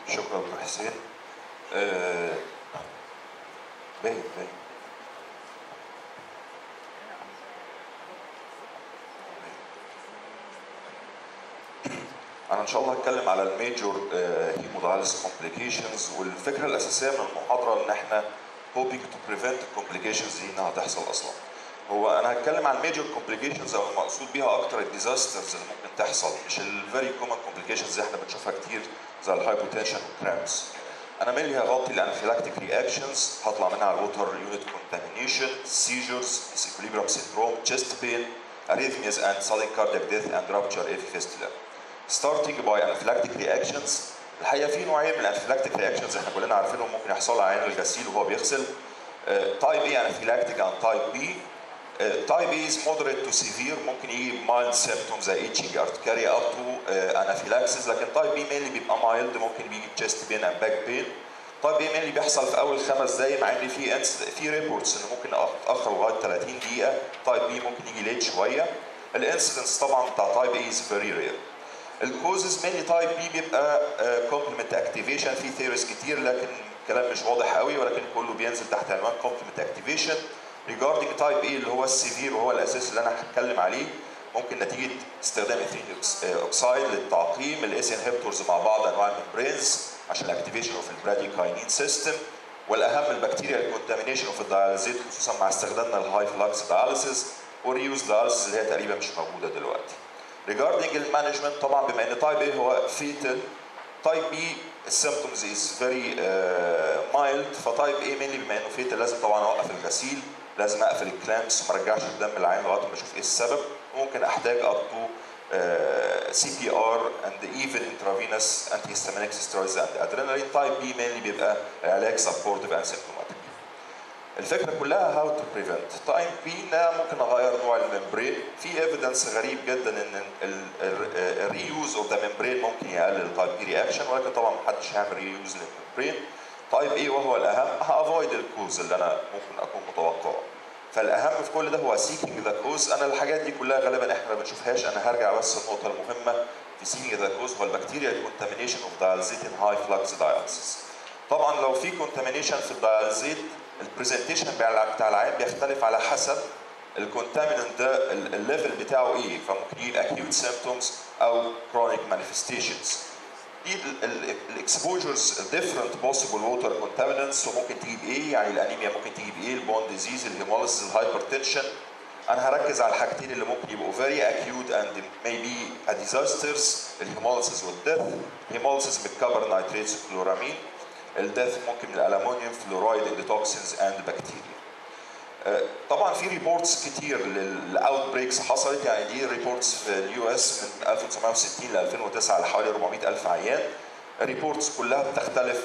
شكرا دكتور حسين آه، باين باين انا ان شاء الله هتكلم على الميجور هيمودايلس كومبليكيشنز والفكره الاساسيه من المحاضره ان احنا hoping to prevent الكومبليكيشنز دي انها تحصل اصلا هو انا هتكلم عن الميجور كومبليكيشنز او المقصود بيها اكتر الديزاسترز اللي ممكن تحصل مش الفيري كومن كومبليكيشنز اللي احنا بنشوفها كتير زي الهايبوتنشن والكرامز انا مالي هغطي الانفيلاكتيك رياكشنز هطلع منها على الوتر يونت كونتامينيشن سيجرز سيكوليبرام سيندروم تشيست بين arrhythmias and sudden cardiac death and rupture AV fistula. Starting by anaphylactic reactions الحقيقه في نوعين من الانفيلاكتيك رياكشنز احنا كلنا عارفينهم ممكن يحصل على عين الغسيل وهو بيغسل تايب اي انافيلاكتيك and تايب بي تايب اي از moderate to severe ممكن يجي mild symptoms زي itching urticaria up to anaphylaxis لكن تايب بي mainly بيبقى mild ممكن بيجي chest pain and back pain تايب بي mainly بيحصل في اول خمس دقايق مع ان في في ريبورتس ان ممكن اتاخر لغايه 30 دقيقه تايب بي ممكن يجي ليت شويه الانسيدنس طبعا بتاع تايب اي از فيري رير الكوزز مينلي تايب بي بيبقى كومبلمنت اكتيفيشن في ثيوريز كتير لكن الكلام مش واضح قوي ولكن كله بينزل تحت عنوان كومبلمنت اكتيفيشن ريجاردنج تايب اي اللي هو السيفير وهو الاساس اللي انا هتكلم عليه ممكن نتيجه استخدام اثيلين اوكسايد للتعقيم الاس انهبتورز مع بعض انواع الممبرينز عشان الاكتيفيشن اوف البراديكاينين سيستم والاهم البكتيريا الكونتامينيشن اوف الدياليزيت خصوصا مع استخدامنا الهاي فلاكس دياليسيس والريوز دياليسيس اللي هي تقريبا مش موجوده دلوقتي. ريجاردنج المانجمنت طبعا بما ان تايب ايه هو فيتال تايب بي السيمبتومز از فيري مايلد فتايب ايه مينلي بما انه فيتال لازم طبعا اوقف الغسيل لازم اقفل الكلامس وما ارجعش الدم العين لغايه ما اشوف ايه السبب ممكن احتاج اب تو سي بي ار اند ايفن انترافينوس انتي هيستامينيك ستيرويدز اند ادرينالين تايب بي مينلي بيبقى علاج سبورتيف اند سيمبتوماتيك الفكره كلها هاو تو بريفنت تايم بي ده ممكن اغير نوع الممبرين في ايفيدنس غريب جدا ان الريوز اوف ذا ممبرين ممكن يقلل التايب بي رياكشن ولكن طبعا محدش هيعمل ريوز للممبرين تايب اي وهو الاهم هافويد الكوز اللي انا ممكن اكون متوقعه فالاهم في كل ده هو سيكينج ذا كوز انا الحاجات دي كلها غالبا احنا ما بنشوفهاش انا هرجع بس النقطه المهمه في سيكينج ذا كوز هو البكتيريا الكونتامينيشن اوف دايلزيت ان هاي فلكس دايلسيس طبعا لو في كونتامينيشن في الدايلزيت البرزنتيشن بتاع العين بيختلف على حسب الكونتاميننت ده الليفل بتاعه ايه فممكن يجيب اكيوت سيمبتومز او كرونيك مانيفستيشنز دي الاكسبوجرز ديفرنت بوسيبل ووتر كونتاميننتس وممكن تجيب ايه يعني الانيميا ممكن تجيب ايه البون ديزيز الهيموليسيس الهايبرتنشن انا هركز على الحاجتين اللي ممكن يبقوا فيري اكيوت اند ميبي ا ديزاسترز الهيموليسيس والديث هيموليسيس بالكبر نايتريتس وكلورامين الديث ممكن من الالومنيوم فلورايد اندوتوكسينز اند بكتيريا طبعا في ريبورتس كتير للاوت بريكس حصلت يعني دي ريبورتس في اليو اس من 1960 ل 2009 لحوالي 400 الف عيان الريبورتس كلها بتختلف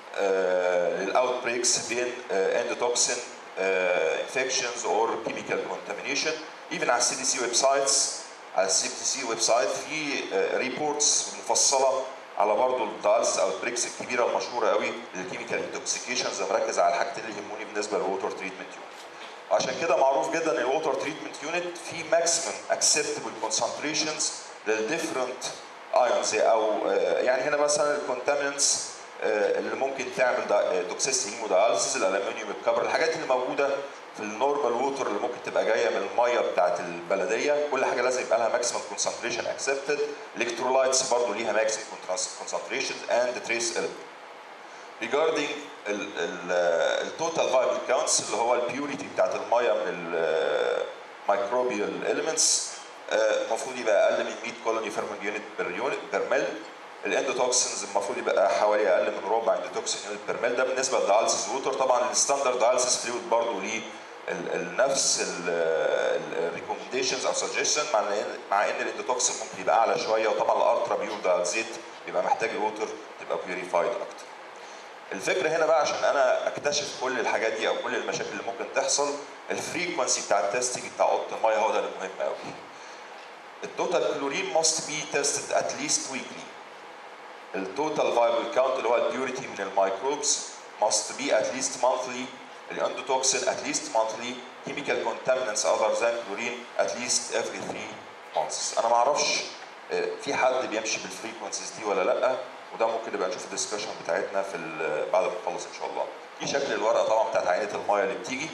للاوت بريكس بين اندوتوكسين انفكشنز اور كيميكال كونتامينيشن ايفن على السي دي سي ويب سايتس على السي دي سي ويب سايت في ريبورتس مفصله على برضه الدالس او البريكس الكبيره المشهوره قوي للكيميكال انتوكسيكيشنز مركز على الحاجتين اللي يهموني بالنسبه للووتر تريتمنت يونت وعشان كده معروف جدا ان الووتر تريتمنت يونت في ماكسيمم اكسبتبل كونسنتريشنز للديفرنت ايونز او يعني هنا مثلا الكونتامينتس اللي ممكن تعمل توكسيستي هيموداياليسيس الالومنيوم الكبر الحاجات اللي موجوده في النورمال ووتر اللي ممكن تبقى جايه من الميه بتاعت البلديه كل حاجه لازم يبقى لها ماكسيمم كونسنتريشن اكسبتد الكترولايتس برضه ليها ماكسيمم كونسنتريشن اند تريس element regarding التوتال فايبل كاونتس اللي هو البيوريتي بتاعت الميه من الميكروبيال اليمنتس المفروض يبقى اقل من 100 كولوني فيرمنج يونت بير يونت بير ميل الاندوتوكسنز المفروض يبقى حوالي اقل من ربع اندوتوكسين يونت بير ميل ده بالنسبه للدياليسيس ووتر طبعا الستاندرد دياليسيس فلويد برضه ليه نفس الريكومنديشنز او سجشن مع مع ان الاندوتوكسين ممكن يبقى اعلى شويه وطبعا الالترا بيور دايلزيت بيبقى محتاج الووتر تبقى بيوريفايد اكتر. الفكره هنا بقى عشان انا اكتشف كل الحاجات دي او كل المشاكل اللي ممكن تحصل الفريكونسي بتاع التستنج بتاع اوضه الميه هو ده المهم قوي. التوتال كلورين must be tested at least weekly. التوتال فايبل كاونت اللي هو البيوريتي من الميكروبس must be at least monthly. الاندوتوكسين at least monthly. chemical contaminants other than chlorine at least every three months. انا ما اعرفش في حد بيمشي بالفريكونسيز دي ولا لا وده ممكن نبقى نشوف الديسكشن بتاعتنا في ال- بعد ما نخلص ان شاء الله دي شكل الورقه طبعا بتاعت عينه المايه اللي بتيجي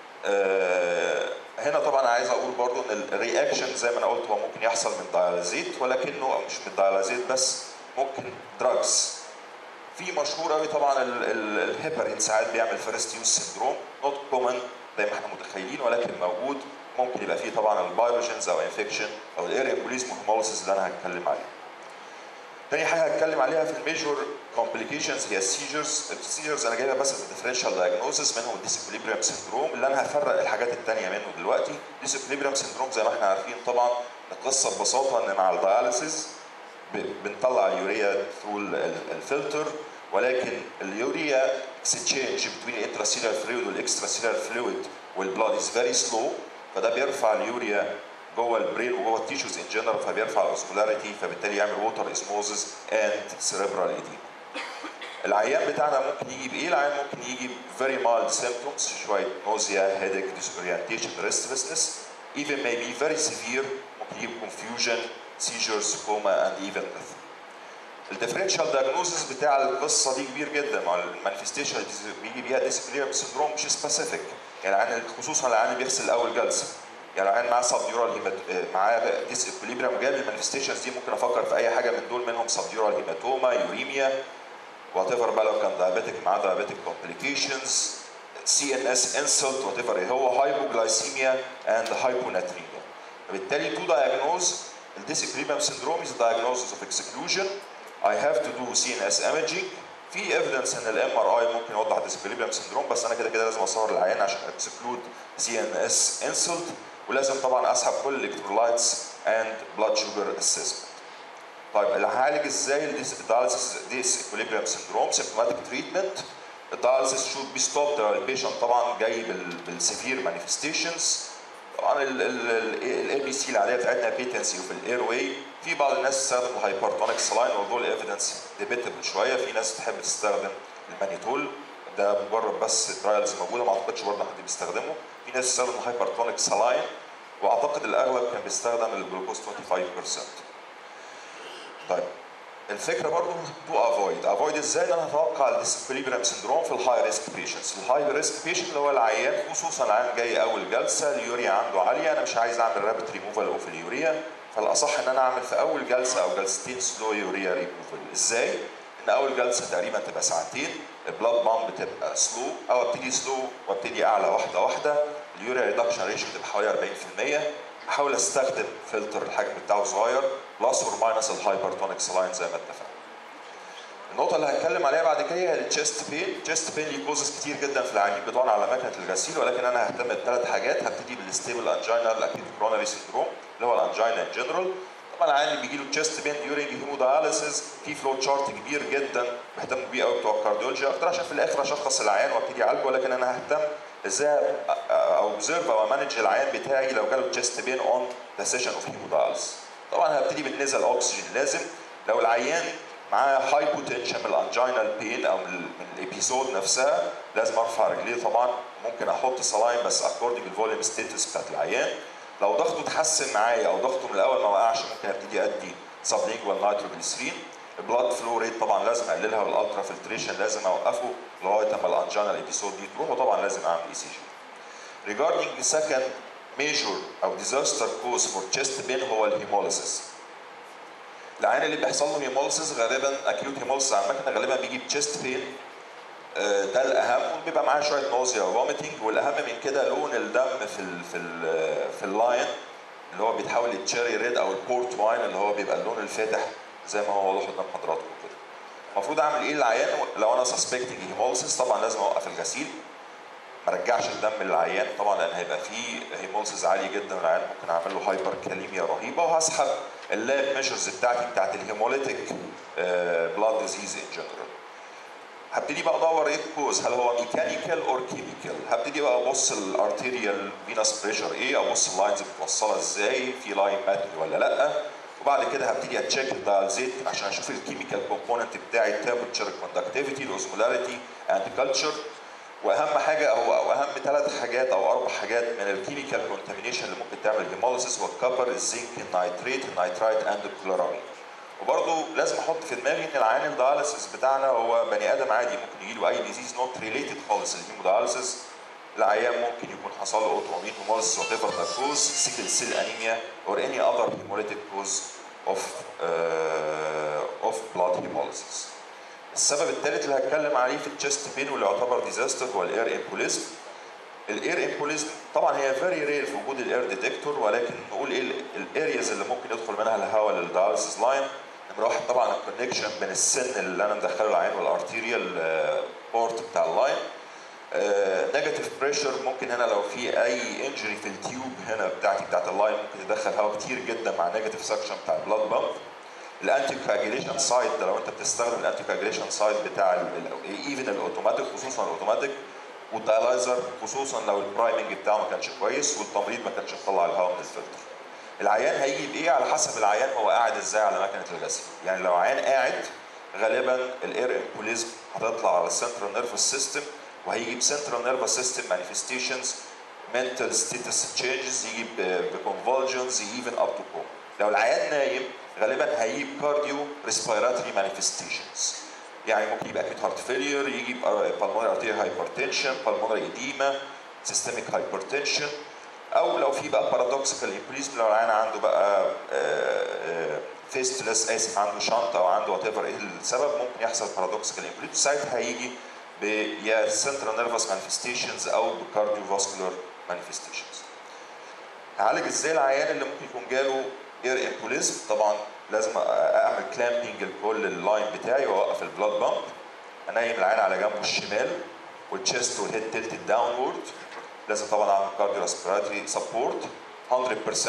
آه، هنا طبعا عايز اقول برضو ان الرياكشن زي ما انا قلت هو ممكن يحصل من دايالازيت ولكنه مش من دايالازيت بس ممكن دراجز في مشهور قوي طبعا ال- ال- الهيبرين ساعات بيعمل فيرست يوز سندروم نوت كومن زي ما احنا متخيلين ولكن موجود ممكن يبقى فيه طبعا البايروجينز او انفكشن او الاير امبوليزم هيموليسيس اللي انا هتكلم عليه. تاني حاجه هتكلم عليها في الميجور كومبليكيشنز هي السيجرز، السيجرز انا جايبها بس از ديفرنشال دايجنوزس منهم الديسكوليبريم سندروم اللي انا هفرق الحاجات التانيه منه دلوقتي، الديسكوليبريم سندروم زي ما احنا عارفين طبعا القصه ببساطه ان مع الدياليسيس ب- بنطلع اليوريا ثرو الفلتر ولكن اليوريا اكسشينج بين الانتراسيلر فلويد والاكستراسيلر فلويد والبلاد از فيري سلو فده بيرفع اليوريا جوه البرين وجوه التيشوز ان جنرال فبيرفع الاوسمولاريتي فبالتالي يعمل ووتر اسموزز اند سيريبرال ايديما العيان بتاعنا ممكن يجي بايه؟ العيان ممكن يجي فيري مايلد سيمبتومز شويه نوزيا هيدك ديسورينتيشن ريستلسنس even may be very severe ممكن يجيب confusion seizures coma and even death الديفرنشال دايجنوزس بتاع القصه دي كبير جدا مع المانيفستيشن بيجي بيها ديسبلير سندروم مش سبيسيفيك يعني العيان خصوصا العيان اللي بيغسل اول جلسه يعني العيان معاه سبديورال هيمات معاه ديس اكوليبريم جاب المانيفستيشنز دي ممكن افكر في اي حاجه من دول منهم سبديورال هيماتوما يوريميا وات ايفر بقى لو كان دايابيتك معاه دايابيتك كومبليكيشنز سي ان اس انسلت وات ايفر هو هايبوجلايسيميا اند هايبوناتريميا فبالتالي تو دايجنوز الديسكريبيم syndrome is a diagnosis of exclusion I have to do CNS imaging في evidence ان الام ار اي ممكن يوضح ديسكريبيم syndrome بس انا كده كده لازم اصور العيان عشان اكسكلود سي ان اس انسلت ولازم طبعا اسحب كل الالكترولايتس اند بلاد شوجر اسسمنت طيب هعالج ازاي الدياليسيس ديس اكوليبريم سندروم سيمبتوماتيك تريتمنت الدياليسيس شود بي ستوب البيشنت طبعا جاي بالسيفير مانيفستيشنز طبعا الاي بي سي العاديه بتاعتنا بيتنسي وفي الاير واي في بعض الناس تستخدم الهايبرتونيك سلاين وموضوع الايفيدنس ديبيتبل شويه في ناس تحب تستخدم المانيتول ده مجرد بس ترايلز موجوده ما اعتقدش برضه حد بيستخدمه في ناس تستخدم الهايبرتونيك سلاين واعتقد الاغلب كان بيستخدم الجلوكوز 25% طيب الفكره برضه تو افويد افويد ازاي ان انا اتوقع الديسكوليبريم سندروم في الهاي ريسك بيشنتس الهاي ريسك بيشنت اللي هو العيان خصوصا العيان جاي اول جلسه اليوريا عنده عاليه انا مش عايز اعمل رابت ريموفال اوف اليوريا فالاصح ان انا اعمل في اول جلسه او جلستين سلو يوريا ريموفال ازاي ان اول جلسه تقريبا تبقى ساعتين البلاد بامب تبقى سلو او ابتدي سلو وابتدي اعلى واحده واحده اليوريا ريدكشن ريشيو تبقى حوالي 40% احاول استخدم فلتر الحجم بتاعه صغير بلس اور ماينس الهايبرتونيك سلاين زي ما اتفقنا النقطة اللي هنتكلم عليها بعد كده هي التشيست بين، التشيست بين ليه كوزز كتير جدا في العيانين بتوعنا على مكنة الغسيل ولكن أنا ههتم بثلاث حاجات هبتدي بالستيبل انجينال اكيد كرونري سندروم اللي هو الانجينا ان جنرال طبعا العيان اللي بيجي له تشيست بين ديورنج هيموداياليسيس في فلو تشارت كبير جدا بهتم بيه قوي بتوع الكارديولوجي اكتر عشان في الاخر اشخص العيان وابتدي اعالجه ولكن انا ههتم ازاي اوبزرف او امانج العيان بتاعي لو جاله تشيست بين اون ذا سيشن اوف هيموداياليسيس طبعا هبتدي بالنزل اكسجين لازم لو العيان معاه هاي بوتنشال من الانجينال بين او من, من الابيسود نفسها لازم ارفع رجليه طبعا ممكن احط سلاين بس اكوردنج الفوليوم ستيتس بتاعت العيان لو ضغطه اتحسن معايا او ضغطه من الاول ما وقعش ممكن ابتدي ادي سبلينجوال نيتروجليسرين البلاد فلو ريت طبعا لازم اقللها والالترا فلتريشن لازم اوقفه لغايه اما الانجينال ابيسود دي تروح وطبعا لازم اعمل اي سي جي regarding the second major او disaster cause for chest pain هو الهيموليسيس العيان اللي بيحصل له هيموليسيس غالبا اكيوت هيموليسيس على المكنه غالبا بيجي بتشيست بين ده الاهم وبيبقى معاه شويه نوزيا وفوميتنج والاهم من كده لون الدم في ال في ال في اللاين اللي هو بيتحول للتشيري ريد او البورت واين اللي هو بيبقى اللون الفاتح زي ما هو واضح قدام حضراتكم كده. المفروض اعمل ايه للعيان لو انا سسبكتنج هيموليسيس طبعا لازم اوقف الغسيل ما رجعش الدم للعيان طبعا لان هيبقى فيه هيمولسيس عالي جدا والعيان ممكن اعمل له هايبر كاليميا رهيبه وهسحب اللاب ميجرز بتاعتي بتاعت الهيموليتيك بلاد ديزيز ان جنرال هبتدي بقى ادور ايه الكوز هل هو ميكانيكال اور كيميكال هبتدي بقى ابص الارتيريال فينس بريشر ايه ابص اللاينز متوصله ازاي في لاين ماتني ولا لا وبعد كده هبتدي اتشيك الدايلزيت عشان اشوف الكيميكال كومبوننت بتاعي التمبرتشر الكوندكتيفيتي الاوسمولاريتي اند كلتشر واهم حاجه او او اهم ثلاث حاجات او اربع حاجات من الكيميكال كونتامينيشن اللي ممكن تعمل هيموليسيس هو الكبر الزنك النيتريت النيترايت اند الكلورامين وبرضه لازم احط في دماغي ان العيان الدياليسيس بتاعنا هو بني ادم عادي ممكن يجي له اي ديزيز نوت ريليتد خالص للهيمودياليسيس العيان ممكن يكون حصل له اوتومين هوموليسيس وات ايفر ذا كوز سيكل سيل انيميا اور اني اذر هيموليتيك كوز اوف اوف بلاد هيموليسيس السبب الثالث اللي هتكلم عليه في التشست بين واللي يعتبر ديزاستر هو الاير امبوليزم الاير امبوليزم طبعا هي فيري رير في وجود الاير ديتكتور ولكن نقول ايه الارياز اللي ممكن يدخل منها الهواء للدايلسيس لاين نمره واحد طبعا الكونكشن بين السن اللي انا مدخله العين والارتيريال بورت بتاع اللاين نيجاتيف بريشر ممكن هنا لو في اي انجري في التيوب هنا بتاعتي بتاعت اللاين ممكن تدخل هواء كتير جدا مع نيجاتيف سكشن بتاع البلاد بامب الانتي كواجيليشن سايد ده لو انت بتستخدم الانتي كواجيليشن سايد بتاع ايفن الاوتوماتيك خصوصا الاوتوماتيك والدايلايزر خصوصا لو البرايمنج بتاعه ما كانش كويس والتمريض ما كانش مطلع الهواء من الفلتر. العيان هيجي بايه على حسب العيان هو قاعد ازاي على مكنه الغسيل. يعني لو عيان قاعد غالبا الاير امبوليزم هتطلع على السنترال نيرفس سيستم وهيجي بسنترال نيرفس سيستم مانيفستيشنز mental status changes يجي بكونفولجنز even up to coma. لو العيان نايم غالبا هيجيب كارديو ريسبيراتوري مانيفستيشنز. يعني ممكن يبقى اكيوت هارت فيلير يجي بالمونري ارتيريال هايبرتنشن بالمونري اديما سيستميك هايبرتنشن او لو في بقى بارادوكسيكال امبوليزم لو العيان عنده بقى فيستلس اسف عنده شنطه او عنده وات ايفر ايه السبب ممكن يحصل بارادوكسيكال امبوليزم ساعتها هيجي يا سنترال نيرفس مانيفستيشنز او بكارديو فاسكولار مانيفستيشنز هعالج ازاي العيان اللي ممكن يكون جاله اير امبوليزم طبعا لازم اعمل كلامبنج لكل اللاين بتاعي واوقف البلاد بامب انيم العين على جنبه الشمال والتشست والهيد تلتد داونورد لازم طبعا اعمل كارديو ريسبيراتوري سبورت 100%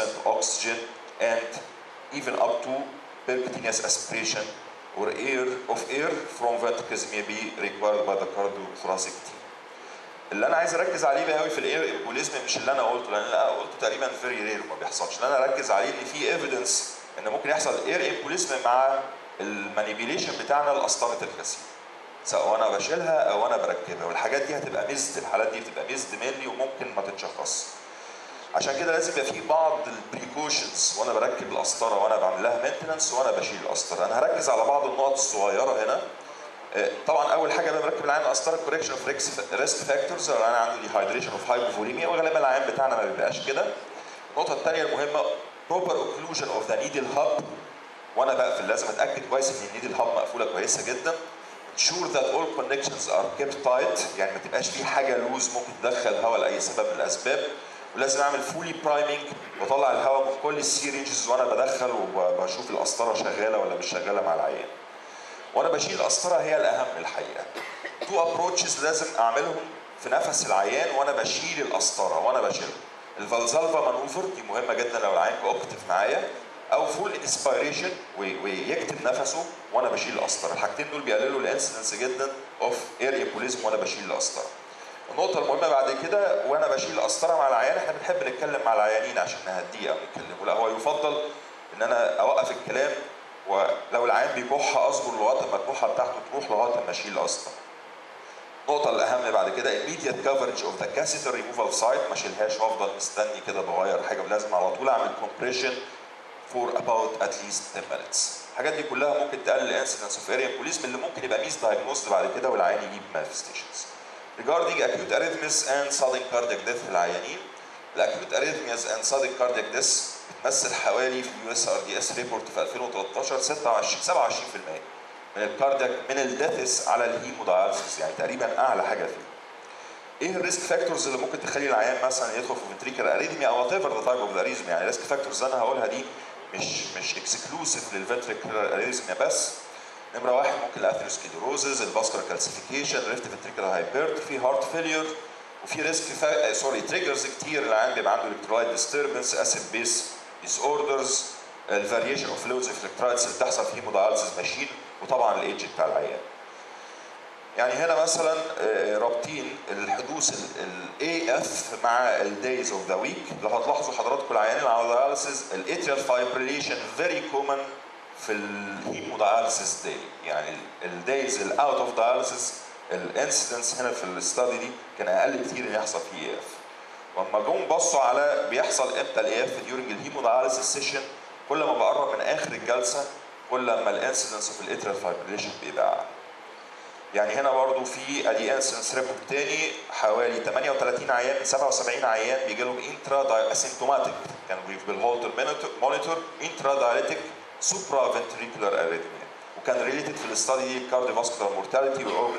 oxygen and even up to percutaneous aspiration or air of air from ventricles may be required by the cardiothoracic team. اللي انا عايز اركز عليه بقى قوي في الاير امبوليزم مش اللي انا قلته لان اللي انا قلته تقريبا فيري رير ما بيحصلش اللي انا اركز عليه ان في ايفيدنس ان ممكن يحصل اير امبوليزم مع المانيبيليشن بتاعنا لاسطره الغسيل سواء انا بشيلها او انا بركبها والحاجات دي هتبقى ميزد الحالات دي بتبقى ميزد مني وممكن ما تتشخص عشان كده لازم يبقى في بعض البريكوشنز وانا بركب القسطره وانا بعمل لها مينتننس وانا بشيل القسطره انا هركز على بعض النقط الصغيره هنا طبعا اول حاجه انا بركب العين القسطره كوريكشن اوف ريسك فاكتورز لو انا عندي ديهايدريشن اوف هايبوفوليميا وغالبا العين بتاعنا ما بيبقاش كده النقطه الثانيه المهمه proper occlusion of the needle hub وانا بقفل لازم اتاكد كويس ان النيدل هاب مقفوله كويسه جدا sure that all connections are kept tight يعني ما تبقاش في حاجه لوز ممكن تدخل هواء لاي سبب من الاسباب ولازم اعمل فولي برايمنج واطلع الهواء من كل السيرينجز وانا بدخل وبشوف القسطره شغاله ولا مش شغاله مع العيان وانا بشيل القسطره هي الاهم الحقيقه تو ابروتشز لازم اعملهم في نفس العيان وانا بشيل القسطره وانا بشيلها الفالزالفا مانوفر دي مهمه جدا لو العين كوبتيف معايا او فول انسبيريشن ويكتم نفسه وانا بشيل القسطره الحاجتين دول بيقللوا الانسيدنس جدا اوف اير امبوليزم وانا بشيل القسطره النقطة المهمة بعد كده وانا بشيل القسطرة مع العيان احنا بنحب نتكلم مع العيانين عشان نهديه او نتكلم لا هو يفضل ان انا اوقف الكلام ولو العيان بيكح اصبر لغاية ما الكحة بتاعته تروح لغاية ما اشيل القسطرة. النقطة الأهم بعد كده immediate coverage of the catheter removal site ما اشيلهاش وافضل مستني كده بغير حاجة لازم على طول اعمل compression for about at least 10 minutes. الحاجات دي كلها ممكن تقلل الانسيدنس اوف اريا امبوليزم اللي ممكن يبقى ميس دايجنوزد بعد كده والعيان يجيب manifestations. Regarding acute arrhythmias and sudden cardiac death في العيانين الاكيوت arrhythmias and sudden cardiac death بتمثل حوالي في اليو اس ار دي اس ريبورت في 2013 26 27% من الكاردياك من الديثس على الهيموداياليسيس يعني تقريبا اعلى حاجه فيه. ايه الريسك فاكتورز اللي ممكن تخلي العيان مثلا يدخل في فنتريكال اريثميا او وات ايفر ذا تايب اوف ذا اريثميا يعني الريسك فاكتورز انا هقولها دي مش مش اكسكلوسيف للفنتريكال اريثميا بس نمره واحد ممكن الاثيروسكليروزز الفاسكولار كالسيفيكيشن ريفت فنتريكال هايبرت في هارت فيلير وفي ريسك فا... سوري تريجرز كتير العيان بيبقى عنده الكترولايت ديستربنس اسيد بيس ديس اوردرز الفاريشن اوف فلويدز في الالكترولايتس اللي بتحصل في هيموداياليسيس ماشين وطبعا الايدج بتاع العيان يعني هنا مثلا رابطين الحدوث الاي اف مع الدايز اوف ذا ويك لو هتلاحظوا حضراتكم العيانين على الداياليسيس الاتريال فايبريليشن فيري كومن في الهيموداياليسيس داي يعني الدايز الاوت اوف داياليسيس الانسيدنس هنا في الاستادي دي كان اقل كتير ان يحصل فيه اي اف واما جم بصوا على بيحصل امتى الاي اف ديورنج الهيموداياليسيس سيشن كل ما بقرب من اخر الجلسه كل ما الانسيدنس اوف الاترال فايبريليشن بيبقى اعلى يعني هنا برضو في ادي انسنس ريبورت تاني حوالي 38 عيان من 77 عيان بيجي لهم انترا اسيمتوماتيك كان بالهولتر مونيتور انترا دايريتك سوبرا فنتريكولار اريثميا وكان ريليتد في الاستادي دي كارديوفاسكولار مورتاليتي واول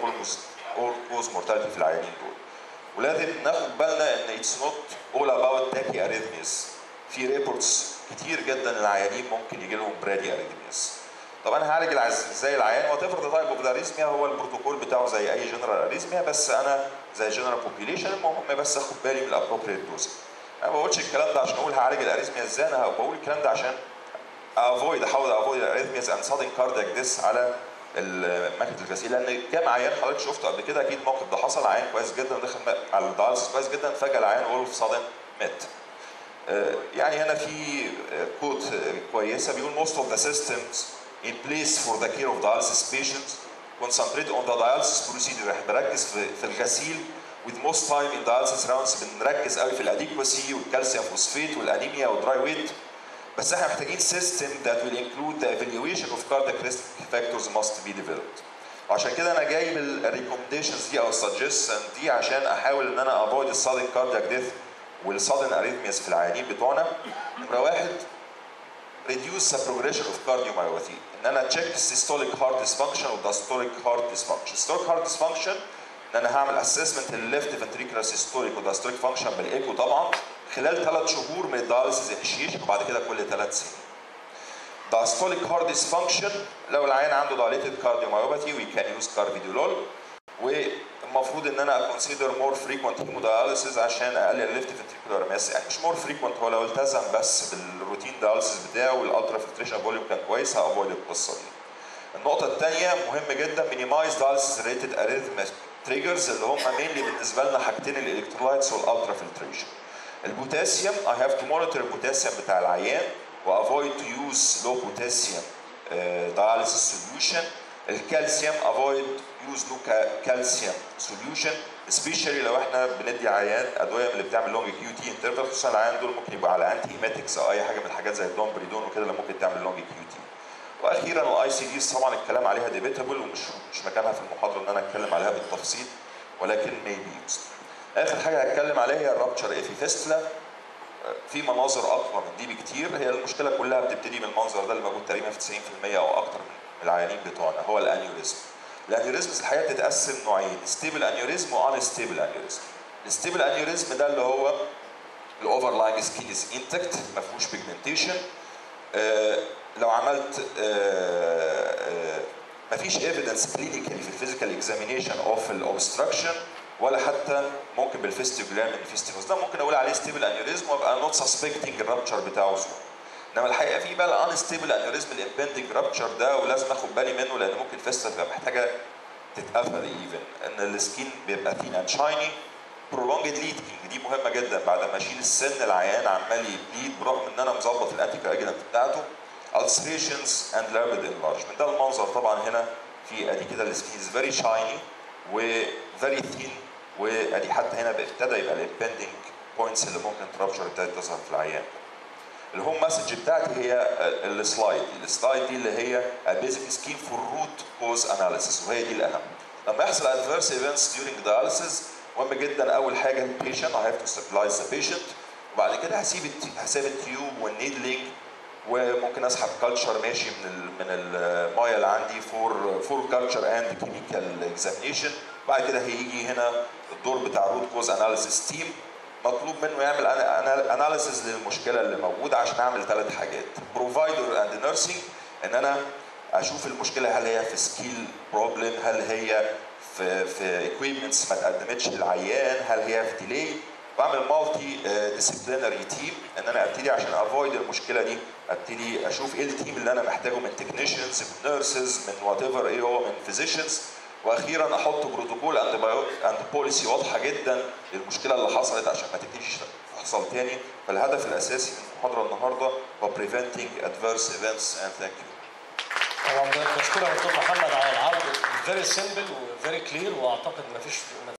كوز مورتاليتي في العيانين دول ولازم ناخد بالنا ان اتس نوت اول اباوت تاكي اريثميز في ريبورتس كتير جدا العيانين ممكن يجي لهم برادي اريثميز طب انا هعالج ازاي العيان وات ايفر ذا تايب اوف اريثميا هو البروتوكول بتاعه زي اي جنرال اريثميا بس انا زي جنرال بوبيليشن المهم بس اخد بالي من الابروبريت دوز انا ما بقولش الكلام ده عشان اقول هعالج الاريثميا ازاي انا بقول الكلام ده عشان افويد احاول افويد الاريثمياز اند سادن كاردياك ديس على الماكينه الغسيل لان كام عيان حضرتك شفته قبل كده اكيد الموقف ده حصل عيان كويس جدا دخل على الدايلس كويس جدا فجاه العيان اول اوف سادن مات يعني هنا في كوت كويسه بيقول most of the systems in place for the care of dialysis patients concentrate on the dialysis procedure احنا بركز في, في الغسيل with most time in dialysis rounds بنركز قوي في الاديكوسي والكالسيوم فوسفيت والانيميا والدراي ويت بس احنا محتاجين system that will include the evaluation of cardiac risk factors must be developed وعشان كده انا جايب الريكومنديشنز دي او السجستشن دي عشان احاول ان انا افويد السادن كاردياك ديث والسادن اريثمياز في العيانين بتوعنا نمره واحد reduce the progression of cardiomyopathy ان انا check systolic heart dysfunction والdiastolic heart dysfunction systolic heart dysfunction ان انا هعمل assessment للليفت ventricular systolic والdiastolic function بالايكو طبعا خلال ثلاث شهور من الدايلسيس انيشيشن وبعد كده كل ثلاث سنين diastolic heart dysfunction لو العيان عنده dilated cardiomyopathy we can use carvedilol والمفروض ان انا consider more frequent hemodialysis عشان اقلل الليفت ventricular mass يعني مش more frequent هو لو التزم بس بالروتين dialysis بتاعه والالترا فلتريشن فوليوم كان كويس هافويد القصه دي. النقطة الثانية مهم جدا minimize dialysis related arrhythmia triggers اللي هم mainly بالنسبة لنا حاجتين الالكترولايتس والالترا فلتريشن. البوتاسيوم I have to monitor البوتاسيوم بتاع العيان وافويد تو يوز لو بوتاسيوم dialysis solution الكالسيوم افويد يوز لو كالسيوم سوليوشن سبيشالي لو احنا بندي عيان ادويه من اللي بتعمل لونج كيو تي انترفال خصوصا العيان دول ممكن يبقوا على انتي ايماتكس او اي حاجه من الحاجات زي الدومبريدون وكده اللي ممكن تعمل لونج كيو تي واخيرا الاي سي ديز طبعا الكلام عليها ديبيتابل ومش مش مكانها في المحاضره ان انا اتكلم عليها بالتفصيل ولكن ميبي يوزد اخر حاجه هتكلم عليها هي الرابتشر ايفي فيستلا في مناظر اقوى من دي بكتير هي المشكله كلها بتبتدي من المنظر ده اللي موجود تقريبا في 90% او اكتر من العيانين بتوعنا هو الانيوريزم الانيوريزم الحقيقه بتتقسم نوعين ستيبل انيوريزم وان ستيبل انيوريزم الستيبل انيوريزم ده اللي هو الاوفر لاين سكين از انتكت ما فيهوش بيجمنتيشن آه لو عملت آه آه ما فيش ايفيدنس كلينيكالي في الفيزيكال اكزامينيشن اوف الاوبستراكشن ولا حتى ممكن بالفيستيجولار من فيستيفوس ده ممكن اقول عليه ستيبل انيوريزم وابقى نوت سسبكتنج الرابتشر بتاعه سوء انما الحقيقه في بقى الان ستيبل انيوريزم الامبندنج رابتشر ده ولازم اخد بالي منه لان ممكن الفيستة تبقى محتاجه تتقفل ايفن ان السكين بيبقى ثين اند شايني برولونجد ليدنج دي مهمه جدا بعد ما اشيل السن العيان عمال يبليد برغم ان انا مظبط الانتي كواجلانت بتاعته ulcerations and rapid enlargement ده المنظر طبعا هنا في ادي كده السكين از فيري شايني و very thin وادي حتى هنا ابتدى يبقى الامبندنج بوينتس اللي ممكن ترابشر ابتدت تظهر في العيان. الهوم مسج بتاعتي هي السلايد دي، السلايد دي اللي هي بيزك سكيم فور روت كوز اناليسيس وهي دي الاهم. لما يحصل ادفيرس ايفنتس during dialysis مهم جدا اول حاجه البيشنت I have to stabilize the patient وبعد كده هسيب هسيب التيوب والنيدلينج وممكن اسحب كلتشر ماشي من ال من المايه اللي عندي فور فور كلتشر اند كيميكال اكزامينيشن بعد كده هيجي هنا الدور بتاع روت كوز اناليسيس تيم مطلوب منه يعمل اناليسيس للمشكله اللي موجوده عشان اعمل ثلاث حاجات بروفايدر اند نيرسينج ان انا اشوف المشكله هل هي في سكيل بروبلم هل هي في في اكويبمنتس ما تقدمتش للعيان هل هي في ديلي بعمل مالتي ديسيبلينري تيم ان انا ابتدي عشان افويد المشكله دي ابتدي اشوف ايه التيم اللي انا محتاجه من تكنيشنز من نيرسز من وات ايفر ايه هو من فيزيشنز واخيرا احط بروتوكول اند اند بوليسي واضحه جدا للمشكله اللي حصلت عشان ما تبتديش تحصل تاني فالهدف الاساسي من المحاضره النهارده هو preventing adverse events and thank you. طبعا بشكرك دكتور محمد على العرض فيري سيمبل وفيري كلير واعتقد ما فيش